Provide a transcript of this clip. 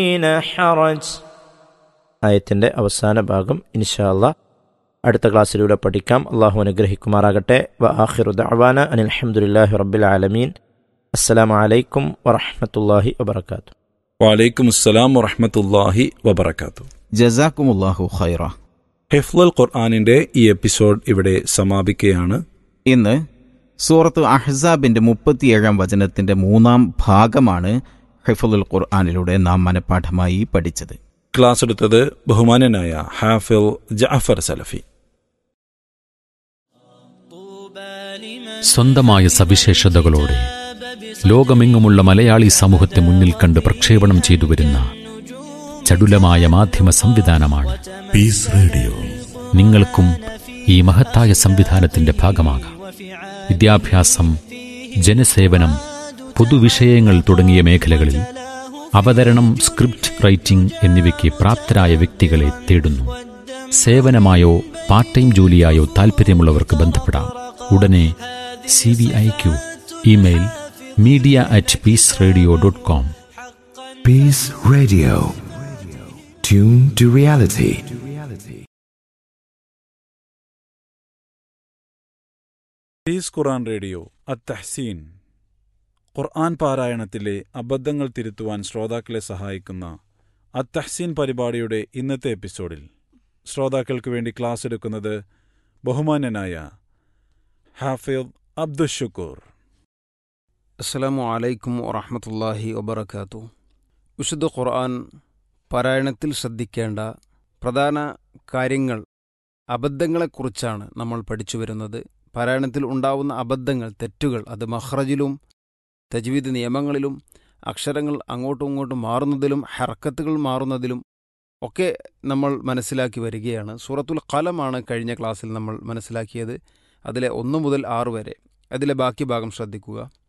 حرج ആയത്തിൻ്റെ അവസാന ഭാഗം ഇൻഷാല്ല അടുത്ത ക്ലാസ്സിലൂടെ പഠിക്കാം അള്ളാഹു അനുഗ്രഹിക്കുമാറാകട്ടെ വ ആഖിറു ദഅവാന അനിൽ ഹംദുലില്ലാഹി റബ്ബിൽ ആലമീൻ അസ്സലാമു അലൈക്കും വറഹ്മത്തുള്ളാഹി വബറകാതുഹു വലൈക്കും അസ്സലാം വറഹമത്തല്ലാഹി വബർക്കാത്തു ജസാക്കുമുല്ലാഹു ഖൈറ ഹിഫ്ലുൽ ഖുർആാനിന്റെ ഈ എപ്പിസോഡ് ഇവിടെ സമാപിക്കുകയാണ് ഇന്ന് സൂറത്ത് അഹ്സാബിന്റെ മുപ്പത്തിയേഴാം വചനത്തിന്റെ മൂന്നാം ഭാഗമാണ് ഹിഫുൽ ഖുർആാനിലൂടെ നാം മനഃപ്പാഠമായി പഠിച്ചത് ക്ലാസ് എടുത്തത് ബഹുമാനനായ ഹാഫിൽ ജാഫർ സലഫി സ്വന്തമായ സവിശേഷതകളോടെ ലോകമെങ്ങുമുള്ള മലയാളി സമൂഹത്തെ മുന്നിൽ കണ്ട് പ്രക്ഷേപണം ചെയ്തു വരുന്ന ചടുലമായ മാധ്യമ സംവിധാനമാണ് പീസ് റേഡിയോ നിങ്ങൾക്കും ഈ മഹത്തായ സംവിധാനത്തിന്റെ ഭാഗമാകാം വിദ്യാഭ്യാസം ജനസേവനം പൊതുവിഷയങ്ങൾ തുടങ്ങിയ മേഖലകളിൽ അവതരണം സ്ക്രിപ്റ്റ് റൈറ്റിംഗ് എന്നിവയ്ക്ക് പ്രാപ്തരായ വ്യക്തികളെ തേടുന്നു സേവനമായോ പാർട്ട് ടൈം ജോലിയായോ താൽപ്പര്യമുള്ളവർക്ക് ബന്ധപ്പെടാം ഉടനെ C V I Q email media at peace radio dot com peace radio tune to reality peace Quran radio അത്തഹ്സീൻ ഖുർആൻ പാരായണത്തിലെ അബദ്ധങ്ങൾ തിരുത്തുവാൻ ശ്രോതാക്കളെ സഹായിക്കുന്ന അത്തഹ്സീൻ പരിപാടിയുടെ ഇന്നത്തെ എപ്പിസോഡിൽ ശ്രോതാക്കൾക്ക് വേണ്ടി ക്ലാസ് എടുക്കുന്നത് ബഹുമാന്യനായ ഹാഫിദ് അബ്ദുഷുക്കൂർ അസ്സലാമു അലൈക്കും വറഹമത്തല്ലാഹി വബർക്കാത്തു വിശുദ്ധ ഖുർആൻ പാരായണത്തിൽ ശ്രദ്ധിക്കേണ്ട പ്രധാന കാര്യങ്ങൾ അബദ്ധങ്ങളെക്കുറിച്ചാണ് നമ്മൾ പഠിച്ചു വരുന്നത് പാരായണത്തിൽ ഉണ്ടാവുന്ന അബദ്ധങ്ങൾ തെറ്റുകൾ അത് മഹ്റജിലും തജ്വീദ് നിയമങ്ങളിലും അക്ഷരങ്ങൾ അങ്ങോട്ടും ഇങ്ങോട്ടും മാറുന്നതിലും ഹർക്കത്തുകൾ മാറുന്നതിലും ഒക്കെ നമ്മൾ മനസ്സിലാക്കി വരികയാണ് സൂറത്തുൽ ഖലമാണ് കഴിഞ്ഞ ക്ലാസ്സിൽ നമ്മൾ മനസ്സിലാക്കിയത് അതിലെ ഒന്ന് മുതൽ ആറ് വരെ അതിലെ ബാക്കി ഭാഗം ശ്രദ്ധിക്കുക